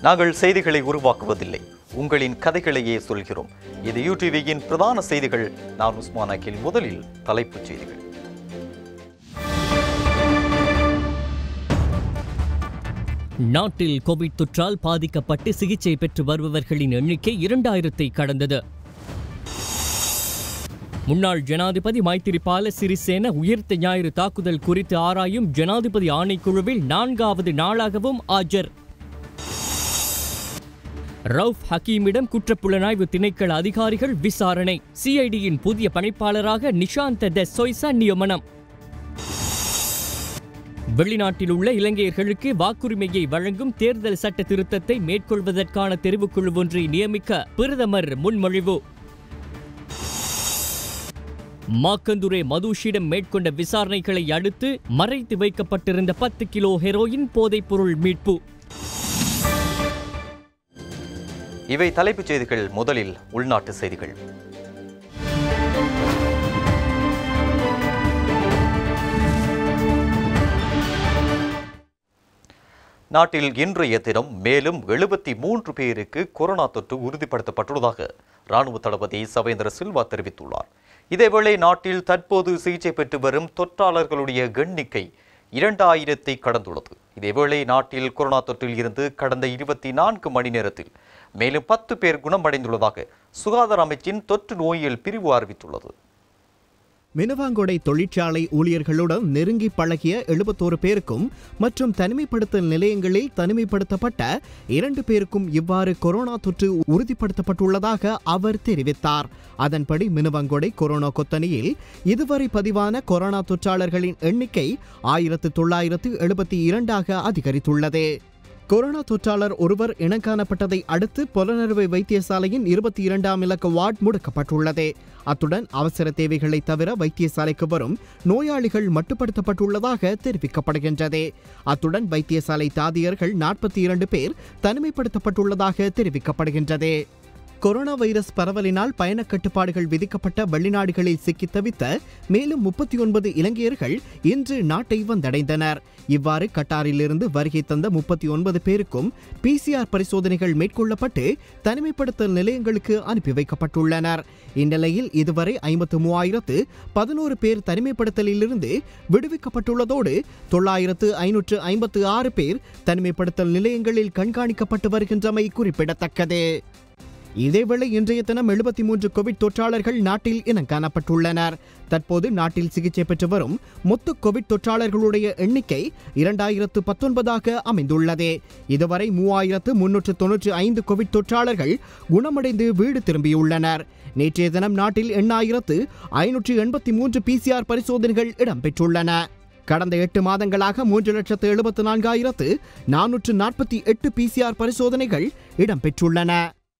நாங்கள் செய்திகளை உருவாக்குவதில்லை உங்களின் கதைகளையே சொல்கிறோம் இது யூடிவியின் பிரதான செய்திகள் நான் உஸ்மான் அகில் முதலில் தலைப்புச் செய்திகள் நாட்டில் கோவிட் தொற்றால் பாதிக்கப்பட்டு சிகிச்சை பெற்று வருபவர்களின் எண்ணிக்கை இரண்டாயிரத்தை கடந்தது முன்னாள் ஜனாதிபதி மைத்திரிபால சிறிசேன உயிர்த்த ஞாயிறு தாக்குதல் குறித்து ஆராயும் ஜனாதிபதி ஆணைக்குழுவில் நான்காவது நாளாகவும் ஆஜர் ரவுஃப் ஹக்கீமிடம் குற்றப்புலனாய்வு திணைக்கள அதிகாரிகள் விசாரணை சிஐடியின் புதிய பணிப்பாளராக நிஷாந்த த சொய்சா நியமனம் வெளிநாட்டில் உள்ள இலங்கையர்களுக்கு வாக்குரிமையை வழங்கும் தேர்தல் சட்ட திருத்தத்தை மேற்கொள்வதற்கான தெரிவுக்குழு ஒன்றை நியமிக்க பிரதமர் முன்மொழிவு மாக்கந்துரே மதுஷிடம் மேற்கொண்ட விசாரணைகளை அடுத்து மறைத்து வைக்கப்பட்டிருந்த பத்து கிலோ ஹெரோயின் போதைப்பொருள் மீட்பு இவை தலைப்புச் செய்திகள் முதலில் உள்நாட்டு செய்திகள் நாட்டில் இன்றைய தினம் மேலும் எழுபத்தி மூன்று பேருக்கு கொரோனா தொற்று உறுதிப்படுத்தப்பட்டுள்ளதாக ராணுவ தளபதி சவேந்திர சில்வா தெரிவித்துள்ளார் இதேவேளை நாட்டில் தற்போது சிகிச்சை பெற்று வரும் தொற்றாளர்களுடைய எண்ணிக்கை இரண்டாயிரத்தை கடந்துள்ளது இதேவேளை நாட்டில் கொரோனா தொற்றில் இருந்து கடந்த இருபத்தி நான்கு மணி நேரத்தில் மேலும் பத்து பேர் குணமடைந்துள்ளதாக சுகாதார அமைச்சின் தொற்று நோயியல் பிரிவு அறிவித்துள்ளது மினுவாங்கொடை தொழிற்சாலை ஊழியர்களுடன் நெருங்கி பழகிய எழுபத்தோரு பேருக்கும் மற்றும் தனிமைப்படுத்தல் நிலையங்களில் தனிமைப்படுத்தப்பட்ட இரண்டு பேருக்கும் இவ்வாறு கொரோனா தொற்று உறுதிப்படுத்தப்பட்டுள்ளதாக அவர் தெரிவித்தார் அதன்படி மினுவாங்கொடை கொரோனா கொத்தனியில் இதுவரை பதிவான கொரோனா தொற்றாளர்களின் எண்ணிக்கை ஆயிரத்து தொள்ளாயிரத்து எழுபத்தி இரண்டாக அதிகரித்துள்ளது கொரோனா தொற்றாளர் ஒருவர் இனங்காணப்பட்டதை அடுத்து புலனறுவை வைத்தியசாலையின் இருபத்தி இரண்டாம் இலக்க வார்டு முடக்கப்பட்டுள்ளது அத்துடன் அவசர தேவைகளை தவிர வைத்தியசாலைக்கு வரும் நோயாளிகள் மட்டுப்படுத்தப்பட்டுள்ளதாக தெரிவிக்கப்படுகின்றது அத்துடன் வைத்தியசாலை தாதியர்கள் நாற்பத்தி இரண்டு பேர் தனிமைப்படுத்தப்பட்டுள்ளதாக தெரிவிக்கப்படுகின்றது கொரோனா வைரஸ் பரவலினால் பயண கட்டுப்பாடுகள் விதிக்கப்பட்ட வெளிநாடுகளில் சிக்கித் தவித்த மேலும் முப்பத்தி ஒன்பது இலங்கையர்கள் இன்று நாட்டை வந்தடைந்தனர் இவ்வாறு கட்டாரிலிருந்து வருகை தந்த முப்பத்தி ஒன்பது பேருக்கும் பிசிஆர் பரிசோதனைகள் மேற்கொள்ளப்பட்டு தனிமைப்படுத்தல் நிலையங்களுக்கு அனுப்பி வைக்கப்பட்டுள்ளனர் இந்நிலையில் இதுவரை ஐம்பத்து மூவாயிரத்து பதினோரு பேர் தனிமைப்படுத்தலிலிருந்து விடுவிக்கப்பட்டுள்ளதோடு தொள்ளாயிரத்து ஐநூற்று ஐம்பத்து ஆறு பேர் தனிமைப்படுத்தல் நிலையங்களில் கண்காணிக்கப்பட்டு வருகின்றமை குறிப்பிடத்தக்கது இதேவேளை இன்றைய தினம் எழுபத்தி மூன்று கோவிட் தொற்றாளர்கள் நாட்டில் இனம் காணப்பட்டுள்ளனர் தற்போது நாட்டில் சிகிச்சை பெற்று வரும் மொத்த கோவிட் தொற்றாளர்களுடைய எண்ணிக்கை இரண்டாயிரத்து பத்தொன்பதாக அமைந்துள்ளது இதுவரை மூவாயிரத்து முன்னூற்று தொன்னூற்றி ஐந்து கோவிட் தொற்றாளர்கள் குணமடைந்து வீடு திரும்பியுள்ளனர் நேற்றைய தினம் நாட்டில் எண்ணாயிரத்து ஐநூற்று எண்பத்தி மூன்று பிசிஆர் பரிசோதனைகள் இடம்பெற்றுள்ளன கடந்த எட்டு மாதங்களாக மூன்று லட்சத்து எழுபத்து நான்காயிரத்து நானூற்று நாற்பத்தி எட்டு பிசிஆர் பரிசோதனைகள் இடம்பெற்றுள்ளன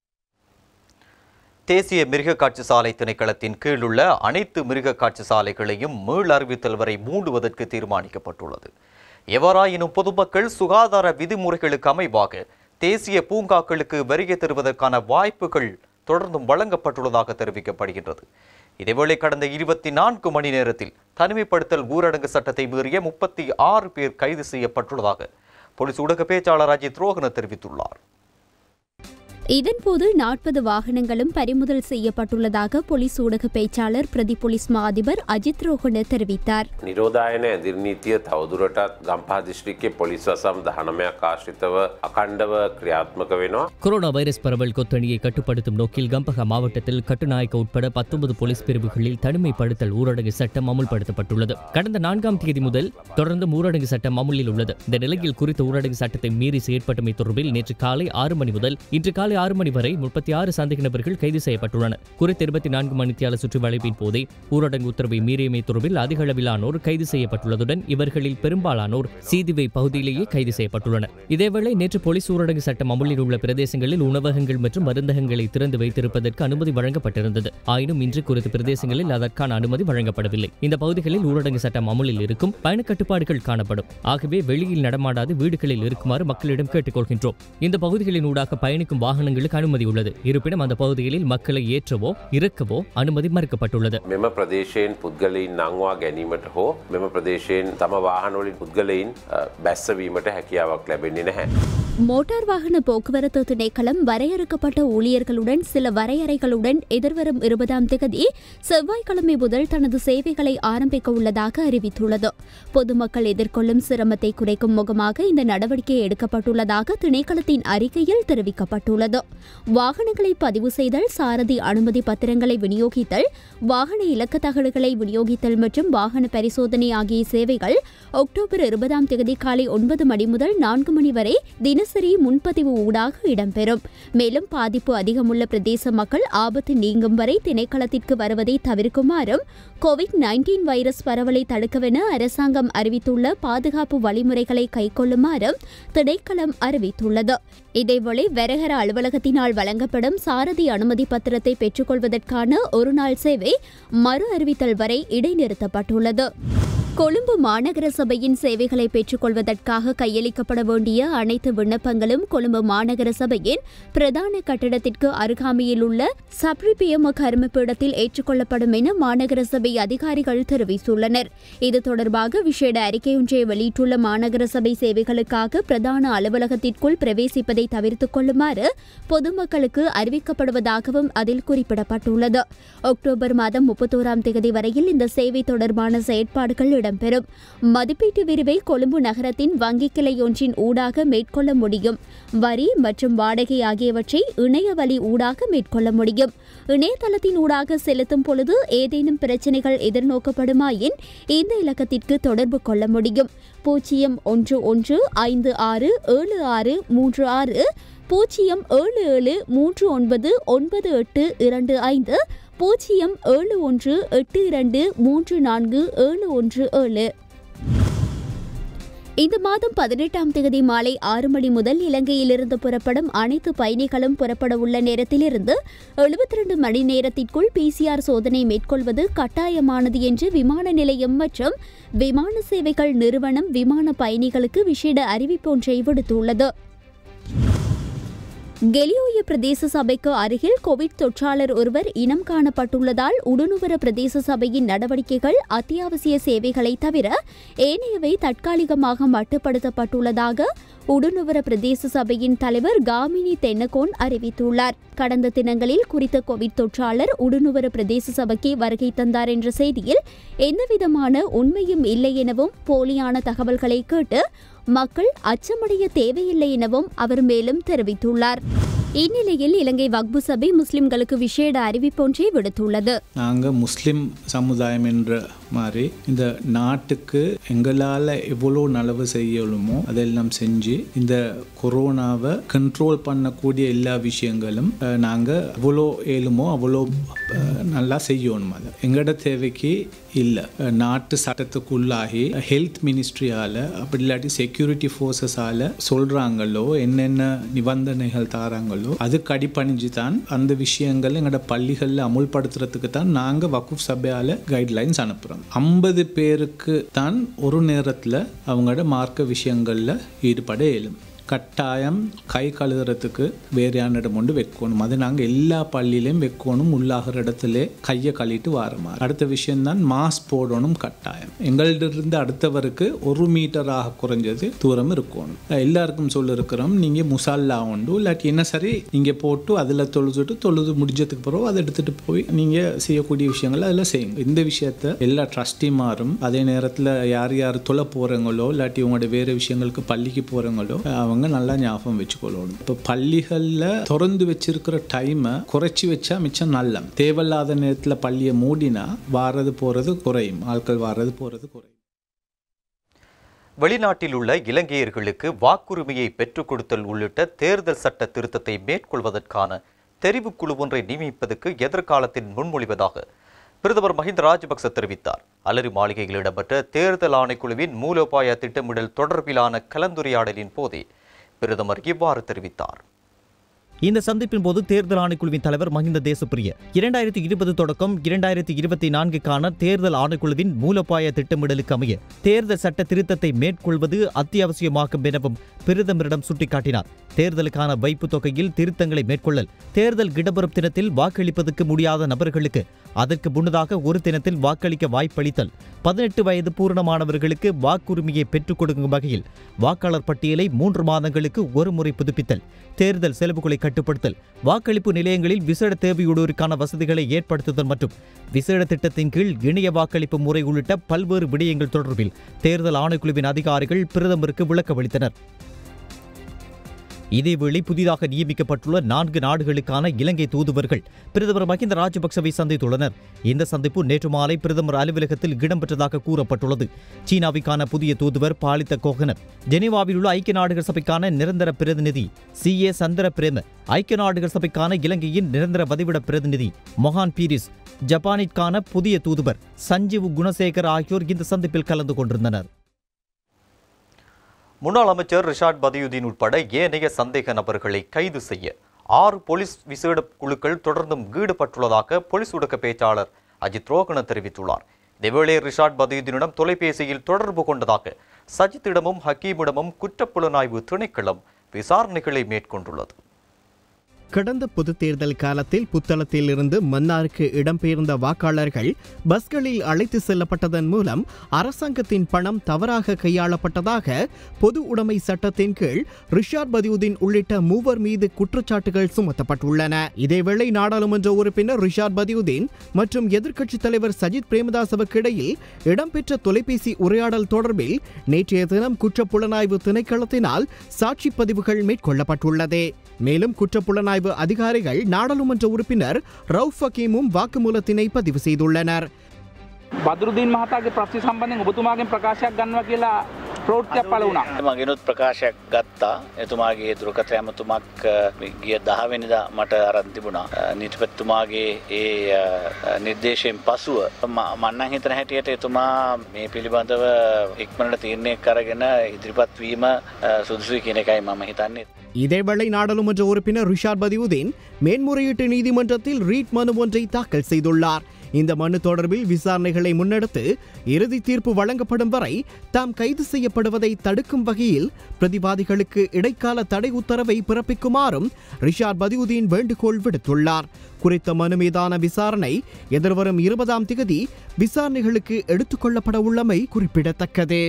தேசிய மிருக காட்சி சாலை திணைக்களத்தின் கீழ் உள்ள அனைத்து மிருக காட்சி சாலைகளையும் மீள் அறிவித்தல் வரை மூடுவதற்கு தீர்மானிக்கப்பட்டுள்ளது எவ்வாறாயினும் பொதுமக்கள் சுகாதார விதிமுறைகளுக்கு அமைவாக தேசிய பூங்காக்களுக்கு வருகை தருவதற்கான வாய்ப்புகள் தொடர்ந்தும் வழங்கப்பட்டுள்ளதாக தெரிவிக்கப்படுகின்றது இதேவேளை கடந்த இருபத்தி நான்கு மணி நேரத்தில் தனிமைப்படுத்தல் ஊரடங்கு சட்டத்தை மீறிய முப்பத்தி ஆறு பேர் கைது செய்யப்பட்டுள்ளதாக போலீஸ் ஊடக பேச்சாளர் அஜித் ரோஹன தெரிவித்துள்ளார் இதன்போது நாற்பது வாகனங்களும் பறிமுதல் செய்யப்பட்டுள்ளதாக போலீஸ் ஊடக பேச்சாளர் பிரதி போலீஸ் மா அதிபர் அஜித் ரோஹன தெரிவித்தார் නිරෝධායන ඇදිරිනීතිය තවදුරටත් ගම්පා දිශ්‍රික්කේ පොලිස් වසම් දහනමයක් ආශ්‍රිතව අකණ්ඩව ක්‍රියාත්මක වෙනවා. கொரோனா வைரஸ் பரவல் கொத்தணியை கட்டுப்படுத்தும் நோக்கில் கம்பக மாவட்டத்தில் கட்டுநாயக்க உட்பட பத்தொன்பது போலீஸ் பிரிவுகளில் தனிமைப்படுத்தல் ஊரடங்கு சட்டம் அமுல்படுத்தப்பட்டுள்ளது கடந்த நான்காம் தேதி முதல் தொடர்ந்து ஊரடங்கு சட்டம் அமுலில் உள்ளது இந்த நிலையில் குறித்த ஊரடங்கு சட்டத்தை மீறி செயற்பட்டமை தொடர்பில் நேற்று காலை ஆறு மணி முதல் இன்று காலை ஆறு மணி வரை முப்பத்தி ஆறு சந்தேக நபர்கள் கைது செய்யப்பட்டுள்ளனர் குறித்த இருபத்தி நான்கு மணித்தியால சுற்றி வளைப்பின் போதே ஊரடங்கு உத்தரவை மீறியமை தொடர்பில் அதிக அளவிலானோர் கைது செய்யப்பட்டுள்ளதுடன் இவர்களில் பெரும்பாலானோர் சீதுவை பகுதியிலேயே கைது செய்யப்பட்டுள்ளனர் இதேவேளை நேற்று போலீஸ் ஊரடங்கு சட்டம் அமுலில் உள்ள பிரதேசங்களில் உணவகங்கள் மற்றும் மருந்தகங்களை திறந்து வைத்திருப்பதற்கு அனுமதி வழங்கப்பட்டிருந்தது ஆயினும் இன்று குறித்த பிரதேசங்களில் அதற்கான அனுமதி வழங்கப்படவில்லை இந்த பகுதிகளில் ஊரடங்கு சட்டம் அமுலில் இருக்கும் பயண கட்டுப்பாடுகள் காணப்படும் ஆகவே வெளியில் நடமாடாது வீடுகளில் இருக்குமாறு மக்களிடம் கேட்டுக்கொள்கின்றோம் இந்த பகுதிகளின் ஊடாக பயணிக்கும் வாகனங்களுக்கு அனுமதி உள்ளது இருப்பினும் அந்த பகுதிகளில் மக்களை ஏற்றவோ இறக்கவோ அனுமதி மறுக்கப்பட்டுள்ளது මෙම ප්‍රදේශයෙන් පුද්ගලයින් නංවා ගැනීමට හෝ මෙම ප්‍රදේශයෙන් තම වාහනොලින් පුද්ගලයින් අ, බැස්සවීමට හැකියාවක් ලැබෙන්නේ නැහැ. மோட்டார் வாகன போக்குவரத்து திணைக்களம் வரையறுக்கப்பட்ட ஊழியர்களுடன் சில வரையறைகளுடன் எதிர்வரும் இருபதாம் தேதி செவ்வாய்க்கிழமை முதல் தனது சேவைகளை ஆரம்பிக்க உள்ளதாக அறிவித்துள்ளது பொதுமக்கள் எதிர்கொள்ளும் சிரமத்தை குறைக்கும் முகமாக இந்த நடவடிக்கை எடுக்கப்பட்டுள்ளதாக திணைக்களத்தின் அறிக்கையில் தெரிவிக்கப்பட்டுள்ளது வாகனங்களை பதிவு செய்தல் சாரதி அனுமதி பத்திரங்களை விநியோகித்தல் வாகன இலக்க தகடுகளை விநியோகித்தல் மற்றும் வாகன பரிசோதனை ஆகிய சேவைகள் அக்டோபர் இருபதாம் தேதி காலை ஒன்பது மணி முதல் நான்கு மணி வரை தினசரி முன்பதிவு ஊடாக இடம்பெறும் மேலும் பாதிப்பு அதிகமுள்ள பிரதேச மக்கள் ஆபத்து நீங்கும் வரை திணைக்களத்திற்கு வருவதை தவிர்க்குமாறும் கோவிட் நைன்டீன் வைரஸ் பரவலை தடுக்கவென அரசாங்கம் அறிவித்துள்ள பாதுகாப்பு வழிமுறைகளை கைக்கொள்ளுமாறும் திணைக்களம் அறிவித்துள்ளது இதேவேளை வெரகர அலுவலகத்தினால் வழங்கப்படும் சாரதி அனுமதி பத்திரத்தை பெற்றுக்கொள்வதற்கான ஒருநாள் சேவை மறு அறிவித்தல் வரை இடைநிறுத்தப்பட்டுள்ளது கொழும்பு மாநகர சபையின் சேவைகளை பெற்றுக்கொள்வதற்காக கையளிக்கப்பட வேண்டிய அனைத்து விண்ணப்பங்களும் கொழும்பு மாநகர சபையின் பிரதான கட்டிடத்திற்கு அருகாமையில் உள்ள சப்ரிபியம கருமப்பீடத்தில் ஏற்றுக்கொள்ளப்படும் என மாநகர சபை அதிகாரிகள் தெரிவித்துள்ளனர் இது தொடர்பாக விசேட அறிக்கையொன்றை வெளியிட்டுள்ள மாநகர சபை சேவைகளுக்காக பிரதான அலுவலகத்திற்குள் பிரவேசிப்பதை தவிர்த்துக் கொள்ளுமாறு பொதுமக்களுக்கு அறிவிக்கப்படுவதாகவும் அதில் குறிப்பிடப்பட்டுள்ளது அக்டோபர் மாதம் முப்பத்தோராம் தேதி வரையில் இந்த சேவை தொடர்பான செயற்பாடுகள் இடம்பெறும் மதிப்பீட்டு விரிவை கொழும்பு நகரத்தின் வங்கி கிளை ஒன்றின் ஊடாக மேற்கொள்ள முடியும் வரி மற்றும் வாடகை ஆகியவற்றை இணைய வழி ஊடாக மேற்கொள்ள முடியும் இணையதளத்தின் ஊடாக செலுத்தும் பொழுது ஏதேனும் பிரச்சனைகள் எதிர்நோக்கப்படுமாயின் இந்த இலக்கத்திற்கு தொடர்பு கொள்ள முடியும் பூஜ்ஜியம் ஒன்று ஒன்று ஐந்து ஆறு ஏழு ஆறு மூன்று ஆறு பூஜ்ஜியம் ஏழு ஏழு மூன்று ஒன்பது ஒன்பது எட்டு இரண்டு ஐந்து பூஜ்ஜியம் ஏழு ஒன்று எட்டு இரண்டு மூன்று நான்கு ஏழு ஒன்று ஏழு இந்த மாதம் பதினெட்டாம் தேதி மாலை ஆறு மணி முதல் இலங்கையிலிருந்து புறப்படும் அனைத்து பயணிகளும் புறப்பட உள்ள நேரத்திலிருந்து எழுபத்தி ரெண்டு மணி நேரத்திற்குள் பிசிஆர் சோதனை மேற்கொள்வது கட்டாயமானது என்று விமான நிலையம் மற்றும் விமான சேவைகள் நிறுவனம் விமான பயணிகளுக்கு விசேட அறிவிப்பொன்றை விடுத்துள்ளது கெலியோய பிரதேச சபைக்கு அருகில் கோவிட் தொற்றாளர் ஒருவர் இனம் காணப்பட்டுள்ளதால் உடுனுவர பிரதேச சபையின் நடவடிக்கைகள் அத்தியாவசிய சேவைகளை தவிர ஏனையவை தற்காலிகமாக மட்டுப்படுத்தப்பட்டுள்ளதாக உடுனுவர பிரதேச சபையின் தலைவர் காமினி தென்னகோன் அறிவித்துள்ளார் கடந்த தினங்களில் குறித்த கோவிட் தொற்றாளர் உடுனுவர பிரதேச சபைக்கு வருகை தந்தார் என்ற செய்தியில் எந்தவிதமான உண்மையும் இல்லை எனவும் போலியான தகவல்களை கேட்டு மக்கள் அச்சமடைய தேவையில்லை எனவும் அவர் மேலும் தெரிவித்துள்ளார் இந்நிலையில் இலங்கை வக்பு சபை முஸ்லிம்களுக்கு விசேட அறிவிப்பொன்றை விடுத்துள்ளது நாங்கள் முஸ்லிம் சமுதாயம் என்ற மாதிரி இந்த நாட்டுக்கு எங்களால் எவ்வளோ நலவு செய்யலுமோ அதெல்லாம் செஞ்சு இந்த கொரோனாவை கண்ட்ரோல் பண்ணக்கூடிய எல்லா விஷயங்களும் நாங்கள் எவ்வளோ ஏழுமோ அவ்வளோ அஹ், நல்லா செய்யணும் அதை எங்களோட தேவைக்கு இல்லை நாட்டு சட்டத்துக்குள்ளாகி ஹெல்த் மினிஸ்ட்ரியால் அப்படி இல்லாட்டி செக்யூரிட்டி ஃபோர்ஸஸால் சொல்கிறாங்களோ என்னென்ன நிபந்தனைகள் தாராங்களோ அதுக்கு அடிப்பணிஞ்சு தான் அந்த விஷயங்கள் எங்களோட பள்ளிகளில் அமுல்படுத்துறதுக்கு தான் நாங்கள் வக்குஃப் சபையால் கைட்லைன்ஸ் அனுப்புகிறோம் ஐம்பது பேருக்கு தான் ஒரு நேரத்தில் அவங்களோட மார்க்க விஷயங்களில் ஈடுபட இயலும் கட்டாயம் கை கழுவுறதுக்கு வேறையான இடம் ஒன்று வைக்கணும் அது நாங்கள் எல்லா பள்ளியிலையும் வைக்கணும் உள்ளாகிற இடத்துல கையை கழிட்டு வார மாதிரி அடுத்த விஷயம்தான் மாஸ்க் போடணும் கட்டாயம் எங்கள்ட்ட இருந்து அடுத்தவருக்கு ஒரு மீட்டராக குறைஞ்சது தூரம் இருக்கணும் எல்லாருக்கும் சொல்லிருக்கிறோம் நீங்கள் முசால்லா உண்டு இல்லாட்டி என்ன சரி நீங்கள் போட்டு அதில் தொழுதுட்டு தொழுது முடிஞ்சதுக்கு பிறகு அதை எடுத்துகிட்டு போய் நீங்கள் செய்யக்கூடிய விஷயங்களை அதில் செய்யுங்க இந்த விஷயத்த எல்லா ட்ரஸ்டிமாரும் அதே நேரத்தில் யார் யார் தொலை போகிறவங்களோ இல்லாட்டி உங்களோட வேறு விஷயங்களுக்கு பள்ளிக்கு போகிறவங்களோ அவங்க நல்லா ஞாபகம் வச்சுக்கொள்ளணும் இப்போ பள்ளிகளில் திறந்து வச்சிருக்கிற டைமை குறைச்சி வச்சா மிச்சம் நல்ல தேவையில்லாத நேரத்தில் பள்ளியை மூடினா வாரது போகிறது குறையும் ஆட்கள் வாரது போகிறது குறையும் வெளிநாட்டில் உள்ள இலங்கையர்களுக்கு வாக்குரிமையை பெற்றுக் கொடுத்தல் உள்ளிட்ட தேர்தல் சட்ட திருத்தத்தை மேற்கொள்வதற்கான தெரிவுக்குழு ஒன்றை நியமிப்பதற்கு எதிர்காலத்தில் முன்மொழிவதாக பிரதமர் மஹிந்த ராஜபக்ச தெரிவித்தார் அலரி மாளிகையில் இடம்பெற்ற தேர்தல் ஆணைக்குழுவின் மூலோபாய திட்டமிடல் தொடர்பிலான கலந்துரையாடலின் போதே பிரதமர் இவ்வாறு தெரிவித்தார் இந்த சந்திப்பின் போது தேர்தல் ஆணைக்குழுவின் தலைவர் மஹிந்த தேசப்பிரிய இரண்டாயிரத்தி இருபது தொடக்கம் இரண்டாயிரத்தி இருபத்தி நான்குக்கான தேர்தல் ஆணைக்குழுவின் மூலோபாய திட்டமிடலுக்கு அமைய தேர்தல் சட்ட திருத்தத்தை மேற்கொள்வது அத்தியாவசியமாகும் எனவும் பிரதமரிடம் சுட்டிக்காட்டினார் தேர்தலுக்கான வைப்பு தொகையில் திருத்தங்களை மேற்கொள்ளல் தேர்தல் இடம்பெறும் தினத்தில் வாக்களிப்பதற்கு முடியாத நபர்களுக்கு அதற்கு முன்னதாக ஒரு தினத்தில் வாக்களிக்க வாய்ப்பளித்தல் பதினெட்டு வயது பூரணமானவர்களுக்கு வாக்குரிமையை பெற்றுக் கொடுக்கும் வகையில் வாக்காளர் பட்டியலை மூன்று மாதங்களுக்கு ஒரு முறை புதுப்பித்தல் தேர்தல் செலவுகளை கட்டுப்படுத்தல் வாக்களிப்பு நிலையங்களில் விசேட தேவையுள்ளோருக்கான வசதிகளை ஏற்படுத்துதல் மற்றும் விசேட திட்டத்தின் கீழ் இணைய வாக்களிப்பு முறை உள்ளிட்ட பல்வேறு விடயங்கள் தொடர்பில் தேர்தல் ஆணைக்குழுவின் அதிகாரிகள் பிரதமருக்கு விளக்கமளித்தனர் இதேவேளை புதிதாக நியமிக்கப்பட்டுள்ள நான்கு நாடுகளுக்கான இலங்கை தூதுவர்கள் பிரதமர் மஹிந்த ராஜபக்சவை சந்தித்துள்ளனர் இந்த சந்திப்பு நேற்று மாலை பிரதமர் அலுவலகத்தில் இடம்பெற்றதாக கூறப்பட்டுள்ளது சீனாவுக்கான புதிய தூதுவர் பாலித்த கோகனர் ஜெனீவாவில் உள்ள ஐக்கிய நாடுகள் சபைக்கான நிரந்தர பிரதிநிதி சி ஏ சந்திர பிரேம ஐக்கிய நாடுகள் சபைக்கான இலங்கையின் நிரந்தர வதிவிட பிரதிநிதி மொஹான் பீரிஸ் ஜப்பானிற்கான புதிய தூதுவர் சஞ்சீவ் குணசேகர் ஆகியோர் இந்த சந்திப்பில் கலந்து கொண்டிருந்தனர் முன்னாள் அமைச்சர் ரிஷாட் பதியுதீன் உட்பட ஏனைய சந்தேக நபர்களை கைது செய்ய ஆறு போலீஸ் விசேட குழுக்கள் தொடர்ந்தும் ஈடுபட்டுள்ளதாக போலீஸ் ஊடக பேச்சாளர் அஜித் ரோகன தெரிவித்துள்ளார் இதேவேளை ரிஷாட் பதியுதீனிடம் தொலைபேசியில் தொடர்பு கொண்டதாக சஜித்திடமும் ஹக்கீமிடமும் குற்றப்புலனாய்வு திணைக்களம் விசாரணைகளை மேற்கொண்டுள்ளது கடந்த பொதுத் தேர்தல் காலத்தில் புத்தளத்தில் இருந்து மன்னாருக்கு இடம்பெயர்ந்த வாக்காளர்கள் பஸ்களில் அழைத்து செல்லப்பட்டதன் மூலம் அரசாங்கத்தின் பணம் தவறாக கையாளப்பட்டதாக பொது உடைமை சட்டத்தின் கீழ் ரிஷாட் பதியுதீன் உள்ளிட்ட மூவர் மீது குற்றச்சாட்டுகள் சுமத்தப்பட்டுள்ளன இதேவேளை நாடாளுமன்ற உறுப்பினர் ரிஷாட் பதியுதீன் மற்றும் எதிர்க்கட்சித் தலைவர் சஜித் பிரேமதாசவுக்கு இடையில் இடம்பெற்ற தொலைபேசி உரையாடல் தொடர்பில் நேற்றைய தினம் குற்றப்புலனாய்வு திணைக்களத்தினால் சாட்சி பதிவுகள் மேற்கொள்ளப்பட்டுள்ளது மேலும் குற்றப்புலனாய்வு அதிகாரிகள் நாடாளுமன்ற உறுப்பினர் ரவுஃப் ஹக்கீமும் வாக்குமூலத்தினை பதிவு செய்துள்ளனர் බදුරුදීන් මහතාගේ ප්‍රශ්ි සම්බන්ධෙන් ඔබතුමාගෙන් ප්‍රකාශයක් ගන්නවා කියලා ප්‍රෝට්කයක් පල වුණා. මගෙනුත් ප්‍රකාශයක් ගත්තා එතුමාගේ දුරකත ඇමතුමක් ගිය දහවෙනිදා මට අරන් තිබුණා. නිතිපත්තුමාගේ ඒ නිර්දේශයෙන් පසුව මන්නන් හිතන හැටියට එතුමා මේ පිළිබඳව ඉක්මනට තීරණය කරගෙන ඉදිරිපත් වීම සුදුසුයි කියන එකයි මම හිතන්නේ. இதேவேளை நாடாளுமன்ற உறுப்பினர் ரிஷாட் பதியுதீன் மேன்முறையீட்டு நீதிமன்றத்தில் ரீட் மனு ஒன்றை தாக்கல் செய்துள்ளார் இந்த மனு தொடர்பில் விசாரணைகளை முன்னெடுத்து இறுதி தீர்ப்பு வழங்கப்படும் வரை தாம் கைது செய்யப்படுவதை தடுக்கும் வகையில் பிரதிவாதிகளுக்கு இடைக்கால தடை உத்தரவை பிறப்பிக்குமாறும் ரிஷாட் பதியுதீன் வேண்டுகோள் விடுத்துள்ளார் குறித்த மனு மீதான விசாரணை எதிர்வரும் இருபதாம் திகதி விசாரணைகளுக்கு எடுத்துக்கொள்ளப்பட உள்ளமை குறிப்பிடத்தக்கது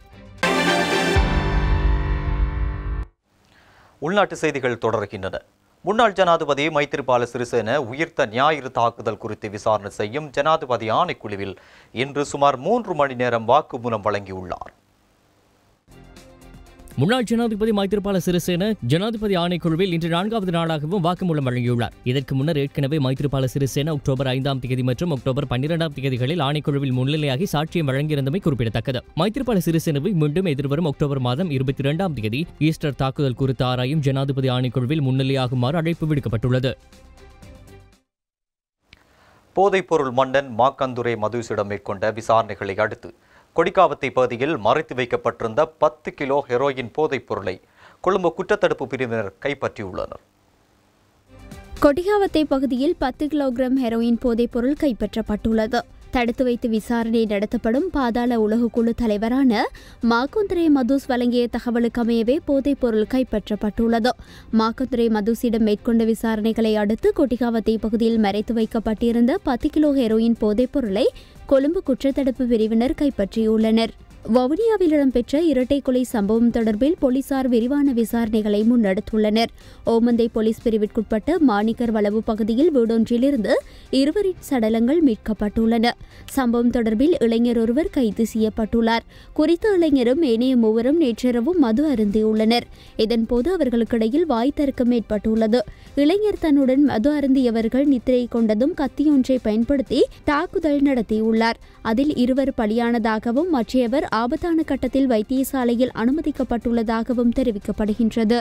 உள்நாட்டு செய்திகள் தொடர்கின்றன முன்னாள் ஜனாதிபதி மைத்திரிபால சிறிசேன உயிர்த்த ஞாயிறு தாக்குதல் குறித்து விசாரணை செய்யும் ஜனாதிபதி ஆணைக்குழுவில் இன்று சுமார் மூன்று மணி நேரம் வாக்குமூலம் வழங்கியுள்ளார் முன்னாள் ஜனாதிபதி மைத்திரிபால சிறிசேன ஜனாதிபதி ஆணைக்குழுவில் இன்று நான்காவது நாளாகவும் வாக்குமூலம் வழங்கியுள்ளார் இதற்கு முன்னர் ஏற்கனவே மைத்திரிபால சிறிசேன அக்டோபர் ஐந்தாம் தேதி மற்றும் அக்டோபர் பன்னிரெண்டாம் தேதிகளில் ஆணைக்குழுவில் முன்னிலையாகி சாட்சியம் வழங்கியிருந்தமை குறிப்பிடத்தக்கது மைத்திரிபால சிறிசேனவை மீண்டும் எதிர்வரும் அக்டோபர் மாதம் இருபத்தி இரண்டாம் தேதி ஈஸ்டர் தாக்குதல் குறித்து ஆராயும் ஜனாதிபதி ஆணைக்குழுவில் முன்னிலையாகுமாறு அழைப்பு விடுக்கப்பட்டுள்ளது போதைப்பொருள் மன்னன் மாக்கந்துரை மதுசிடம் மேற்கொண்ட விசாரணைகளை அடுத்து கொடிக்காவத்தை பகுதியில் மறைத்து வைக்கப்பட்டிருந்த பத்து கிலோ ஹெரோயின் போதைப் பொருளை கொழும்பு குற்றத்தடுப்பு பிரிவினர் கைப்பற்றியுள்ளனர் கொடிகாவத்தை பகுதியில் பத்து கிலோகிராம் ஹெரோயின் போதைப்பொருள் கைப்பற்றப்பட்டுள்ளது தடுத்து வைத்து விசாரணை நடத்தப்படும் பாதாள உலகக்குழு தலைவரான மாக்குந்திரே மதுஸ் வழங்கிய தகவலுக்கு அமையவே போதைப்பொருள் கைப்பற்றப்பட்டுள்ளது மாக்குந்திரே மதுஸிடம் மேற்கொண்ட விசாரணைகளை அடுத்து கொட்டிகாவத்தை பகுதியில் மறைத்து வைக்கப்பட்டிருந்த பத்து கிலோ ஹெரோயின் போதைப்பொருளை கொழும்பு குற்றத்தடுப்பு பிரிவினர் கைப்பற்றியுள்ளனர் வவுனியாவில் இடம்பெற்ற இரட்டை கொலை சம்பவம் தொடர்பில் போலீசார் விரிவான விசாரணைகளை முன்னெடுத்துள்ளனர் ஓமந்தை போலீஸ் பிரிவிற்குட்பட்ட மாணிக்கர் வளவு பகுதியில் வீடொன்றிலிருந்து இருவரின் சடலங்கள் மீட்கப்பட்டுள்ளன சம்பவம் தொடர்பில் இளைஞர் ஒருவர் கைது செய்யப்பட்டுள்ளார் குறித்த இளைஞரும் ஏனைய மூவரும் நேற்றிரவும் மது அருந்தியுள்ளனர் இதன்போது அவர்களுக்கிடையில் வாய் தர்க்கம் ஏற்பட்டுள்ளது இளைஞர் தன்னுடன் மது அருந்தியவர்கள் நித்திரை கொண்டதும் கத்தியொன்றை பயன்படுத்தி தாக்குதல் நடத்தியுள்ளார் அதில் இருவர் பலியானதாகவும் மற்றையவர் ஆபத்தான கட்டத்தில் வைத்தியசாலையில் அனுமதிக்கப்பட்டுள்ளதாகவும் தெரிவிக்கப்படுகின்றது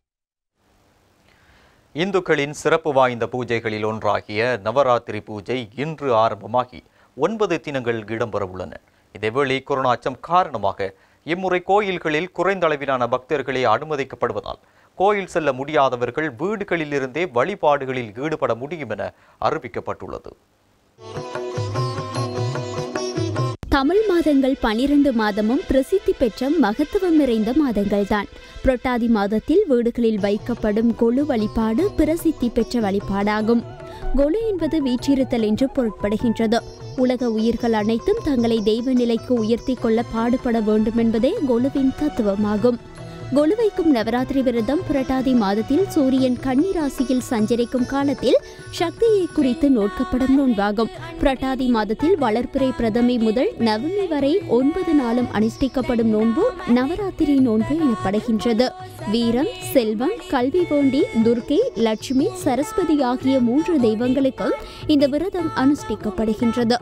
இந்துக்களின் சிறப்பு வாய்ந்த பூஜைகளில் ஒன்றாகிய நவராத்திரி பூஜை இன்று ஆரம்பமாகி ஒன்பது தினங்கள் இடம்பெறவுள்ளன இதேவேளை கொரோனா அச்சம் காரணமாக இம்முறை கோயில்களில் குறைந்த அளவிலான பக்தர்களே அனுமதிக்கப்படுவதால் கோயில் செல்ல முடியாதவர்கள் வீடுகளிலிருந்தே வழிபாடுகளில் ஈடுபட முடியும் என அறிவிக்கப்பட்டுள்ளது தமிழ் மாதங்கள் பனிரெண்டு மாதமும் பிரசித்தி பெற்ற மகத்துவம் நிறைந்த மாதங்கள்தான் புரட்டாதி மாதத்தில் வீடுகளில் வைக்கப்படும் கொலு வழிபாடு பிரசித்தி பெற்ற வழிபாடாகும் கொலு என்பது வீற்றிருத்தல் என்று பொருட்படுகின்றது உலக உயிர்கள் அனைத்தும் தங்களை தெய்வ நிலைக்கு உயர்த்தி கொள்ள பாடுபட வேண்டும் என்பதே கொலுவின் தத்துவமாகும் கொலு வைக்கும் நவராத்திரி விரதம் புரட்டாதி மாதத்தில் சூரியன் கன்னி ராசியில் சஞ்சரிக்கும் காலத்தில் சக்தியை குறித்து நோக்கப்படும் நோன்பாகும் புரட்டாதி மாதத்தில் வளர்ப்பிறை பிரதமை முதல் நவமி வரை ஒன்பது நாளும் அனுஷ்டிக்கப்படும் நோன்பு நவராத்திரி நோன்பு எனப்படுகின்றது வீரம் செல்வம் கல்வி வேண்டி துர்க்கை லட்சுமி சரஸ்வதி ஆகிய மூன்று தெய்வங்களுக்கும் இந்த விரதம் அனுஷ்டிக்கப்படுகின்றது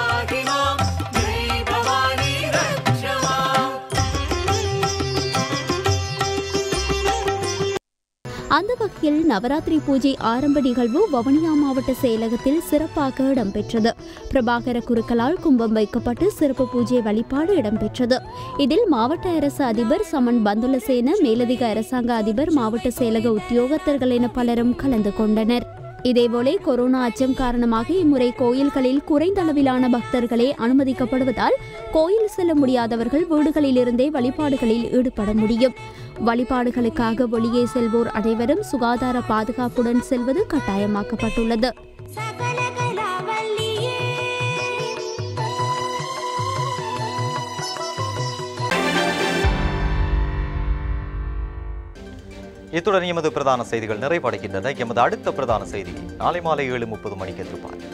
அந்த வகையில் நவராத்திரி பூஜை ஆரம்ப நிகழ்வு வவுனியா மாவட்ட செயலகத்தில் சிறப்பாக இடம்பெற்றது பிரபாகர குருக்களால் கும்பம் வைக்கப்பட்டு சிறப்பு பூஜை வழிபாடு இடம்பெற்றது இதில் மாவட்ட அரசு அதிபர் சமன் பந்துலசேன மேலதிக அரசாங்க அதிபர் மாவட்ட செயலக உத்தியோகத்தர்கள் என பலரும் கலந்து கொண்டனர் இதேபோல கொரோனா அச்சம் காரணமாக இம்முறை கோயில்களில் குறைந்த அளவிலான பக்தர்களே அனுமதிக்கப்படுவதால் கோயில் செல்ல முடியாதவர்கள் வீடுகளிலிருந்தே வழிபாடுகளில் ஈடுபட முடியும் வழிபாடுகளுக்காக வெளியே செல்வோர் அனைவரும் சுகாதார பாதுகாப்புடன் செல்வது கட்டாயமாக்கப்பட்டுள்ளது இத்துடன் எமது பிரதான செய்திகள் நிறைவடைகின்றன எமது அடுத்த பிரதான செய்தி நாளை மாலை ஏழு முப்பது மணிக்கு எதிர்பார்க்கிறேன்